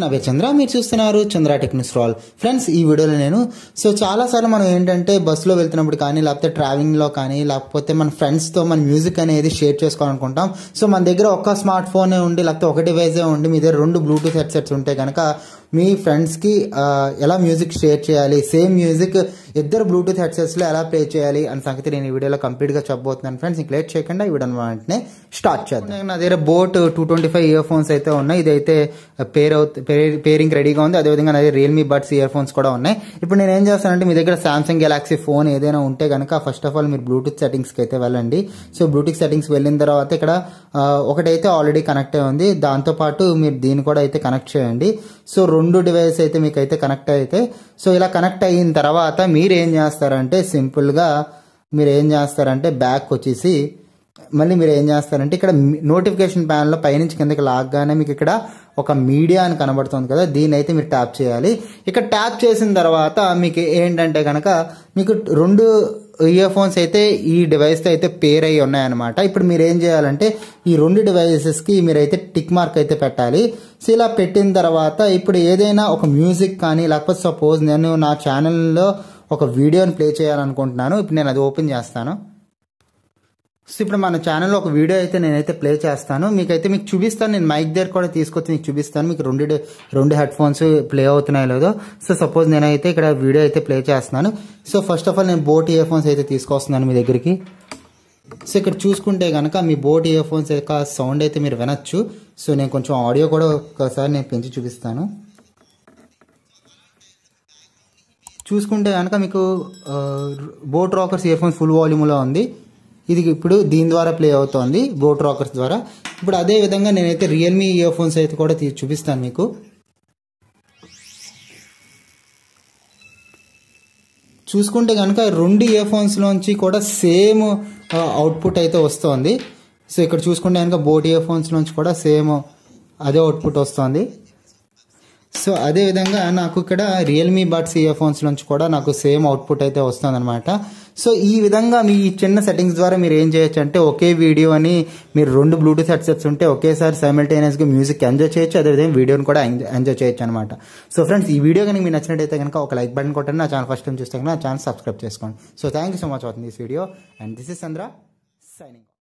నా పేరు చంద్ర మీరు చూస్తున్నారు చంద్ర టెక్నిక్స్ రాల్ ఫ్రెండ్స్ ఈ వీడియోలో నేను సో చాలాసార్లు మనం ఏంటంటే బస్సులో వెళ్తున్నప్పుడు కానీ లేకపోతే ట్రావెలింగ్లో కానీ లేకపోతే మన ఫ్రెండ్స్తో మన మ్యూజిక్ అనేది షేర్ చేసుకోవాలనుకుంటాం సో మన దగ్గర ఒక్క స్మార్ట్ ఫోనే ఉండి లేకపోతే ఒక డివైజే ఉండి మీ దగ్గర రెండు బ్లూటూత్ హెడ్సెట్స్ ఉంటే కనుక మీ ఫ్రెండ్స్కి ఎలా మ్యూజిక్ షేర్ చేయాలి సేమ్ మ్యూజిక్ ఇద్దరు బ్లూటూత్ హెడ్సెట్స్లో ఎలా ప్లే చేయాలి అనే సంగతి నేను ఈ వీడియోలో కంప్లీట్గా చెప్పబోతున్నాను ఫ్రెండ్స్ ఇంక లేట్ చేయకుండా ఈ వీడియో వెంటనే స్టార్ట్ చేద్దాం నా దగ్గర boat two twenty five earphones అయితే ఉన్నాయి ఇదైతే పేర్ అవుతు పేరింగ్ రెడీగా ఉంది అదేవిధంగా నా దగ్గర రియల్మీ బడ్స్ ఇయర్ ఫోన్స్ కూడా ఉన్నాయి ఇప్పుడు నేను ఏం చేస్తానంటే మీ దగ్గర సామ్సంగ్ గెలాక్సీ ఫోన్ ఏదైనా ఉంటే కనుక ఫస్ట్ ఆఫ్ ఆల్ మీరు బ్లూటూత్ సెట్టింగ్స్కి అయితే వెళ్ళండి సో బ్లూటూత్ సెట్టింగ్స్ వెళ్ళిన తర్వాత ఇక్కడ ఆ, ఒకటైతే ఆల్రెడీ కనెక్ట్ అయి ఉంది దాంతోపాటు మీరు దీన్ని కూడా అయితే కనెక్ట్ చేయండి సో రెండు డివైస్ అయితే మీకు అయితే కనెక్ట్ అయితే సో ఇలా కనెక్ట్ అయిన తర్వాత మీరు ఏం చేస్తారంటే సింపుల్గా మీరు ఏం చేస్తారంటే బ్యాక్ వచ్చేసి మళ్ళీ మీరు ఏం చేస్తారంటే ఇక్కడ నోటిఫికేషన్ ప్యానల్లో పైనుంచి కిందకి లాగ్గానే మీకు ఇక్కడ ఒక మీడియా అని కనబడుతుంది కదా దీన్ని అయితే మీరు ట్యాప్ చేయాలి ఇక్కడ ట్యాప్ చేసిన తర్వాత మీకు ఏంటంటే కనుక మీకు రెండు ఇయర్ ఫోన్స్ అయితే ఈ డివైస్తో అయితే పేర్ అయ్యి ఉన్నాయన్నమాట ఇప్పుడు మీరు ఏం చేయాలంటే ఈ రెండు డివైసెస్కి మీరైతే టిక్ మార్క్ అయితే పెట్టాలి సో ఇలా పెట్టిన తర్వాత ఇప్పుడు ఏదైనా ఒక మ్యూజిక్ కానీ లేకపోతే సపోజ్ నేను నా ఛానల్లో ఒక వీడియోని ప్లే చేయాలనుకుంటున్నాను ఇప్పుడు నేను అది ఓపెన్ చేస్తాను సో ఇప్పుడు మన ఛానల్లో ఒక వీడియో అయితే నేనైతే ప్లే చేస్తాను మీకైతే మీకు చూపిస్తాను నేను మైక్ దగ్గర కూడా తీసుకొచ్చి మీకు చూపిస్తాను మీకు రెండు డి- రెండు హెడ్ ఫోన్స్ ప్లే అవుతున్నాయో లేదో సో సపోజ్ నేనైతే ఇక్కడ వీడియో అయితే ప్లే చేస్తున్నాను సో ఫస్ట్ ఆఫ్ ఆల్ నేను బోట్ ఇయర్ ఫోన్స్ అయితే తీసుకొస్తున్నాను మీ దగ్గరికి సో ఇక్కడ చూసుకుంటే కనుక మీ బోట్ ఇయర్ ఫోన్స్ యొక్క సౌండ్ అయితే మీరు వినొచ్చు సో నేను కొంచెం ఆడియో కూడా ఒకసారి నేను పెంచి చూపిస్తాను చూసుకుంటే కనుక మీకు ఆ, boat rockers earphones full వాల్యూమ్లో ఉంది ఇది ఇప్పుడు దీని ద్వారా ప్లే అవుతోంది బోట్ రాకర్స్ ద్వారా ఇప్పుడు అదే విధంగా నేనైతే రియల్మీ ఇయర్ ఫోన్స్ అయితే కూడా తీ- చూపిస్తాను మీకు చూసుకుంటే కనుక రెండు ఇయర్ ఫోన్స్లోంచి కూడా సేమ్ అవుట్పుట్ అయితే వస్తుంది సో ఇక్కడ చూసుకుంటే కనుక బోట్ ఇయర్ ఫోన్స్ నుంచి కూడా సేమ్ అదే అవుట్పుట్ వస్తుంది సో అదే విధంగా నాకు ఇక్కడ రియల్మీ బడ్స్ ఇయర్ ఫోన్స్ నుంచి కూడా నాకు సేమ్ అవుట్పుట్ అయితే వస్తుంది అనమాట సో ఈ విధంగా మీ చిన్న సెట్టింగ్స్ ద్వారా మీరు ఏం చేయొచ్చు అంటే ఒకే వీడియో అని మీరు రెండు బ్లూటూత్ హెడ్సెట్స్ ఉంటే ఒకేసారి సైమల్టేనియస్గా మ్యూజిక్ ఎంజాయ్ చేయొచ్చు అదేవిధంగా వీడియోని కూడా ఎంజాయ్ చేయొచ్చు అనమాట సో ఫ్రెండ్స్ ఈ వీడియో కనుక మీకు నచ్చినట్టయితే కనుక ఒక లైక్ బటన్ కొట్టండి నా ఛానల్ ఫస్ట్ టైం చూస్తే కనుక నా ఛానల్ సబ్స్క్రైబ్ చేసుకోండి so thank you so much watching this video and this is Chandra signing